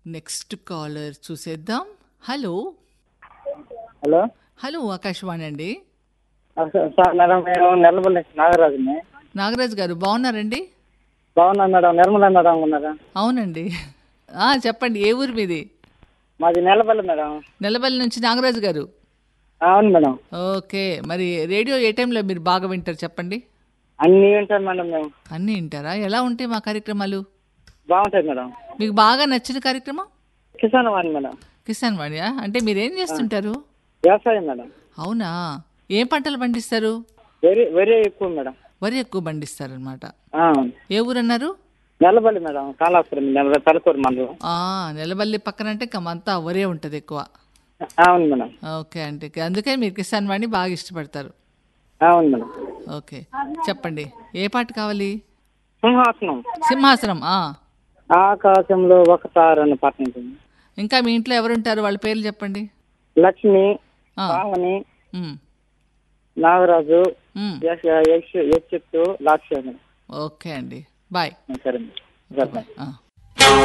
Next caller చూసేద్దాం hello hello hello Akashvani అండి sir madam నేను నిర్మల్ నుంచి నాగరాజుని నాగరాజు గారు బాగున్నారండి బాగున్నా మేడం నిర్మల మేడం ఉన్నారా అవునండి ఆ, చెప్పండి ఏ ఊరు మీది మాది నెలపల్లి మేడం నెలబల్లి నుంచి నాగరాజు గారు అవును మేడం ఓకే మరి రేడియో ఏ టైంలో మీరు బాగా వింటారు చెప్పండి అన్నీ వింటాం మేడం మేము అన్నీ వింటారా ఎలా ఉంటాయి మా కార్యక్రమాలు బాగుంటాయి మేడం మీకు బాగా నచ్చిన కార్యక్రమం కిసాన్ వాణి మేడం కిసాన్ వాణియా అంటే మీరేం చేస్తుంటారు వ్యవసాయం మేడం అవునా ఏం పంటలు పండిస్తారు వెరీ వెరీ ఎక్కువ మేడం వరి ఎక్కువ పండిస్తారనమాట ఆ, ఏ ఊరన్నారు నెలపల్లి మేడం కాళాపురం నెల తలకూరు మండలం ఆ, నెలబల్లి పక్కన అంటే అంతా వరే ఉంటుంది ఎక్కువ అవును మేడం ఓకే అంటే అందుకే మీరు కిసాన్ వాణి బాగా ఇష్టపడతారు అవును మేడం ఓకే చెప్పండి ఏ పాట కావాలి సింహాసనం సింహాసనం ఆ. ఆకాశంలో ఒక తార అనే పాట ఉంటుంది ఇంకా మీ ఇంట్లో ఎవరుంటారు వాళ్ళ పేర్లు చెప్పండి లక్ష్మి ఆ, పావని ఉమ్, నాగరాజు ఉమ్. యశ్ యశ్ యశ్ లాక్ష్య మేడం ఓకే అండి బాయ్ సరే మేడం సరే మేడం ఆ.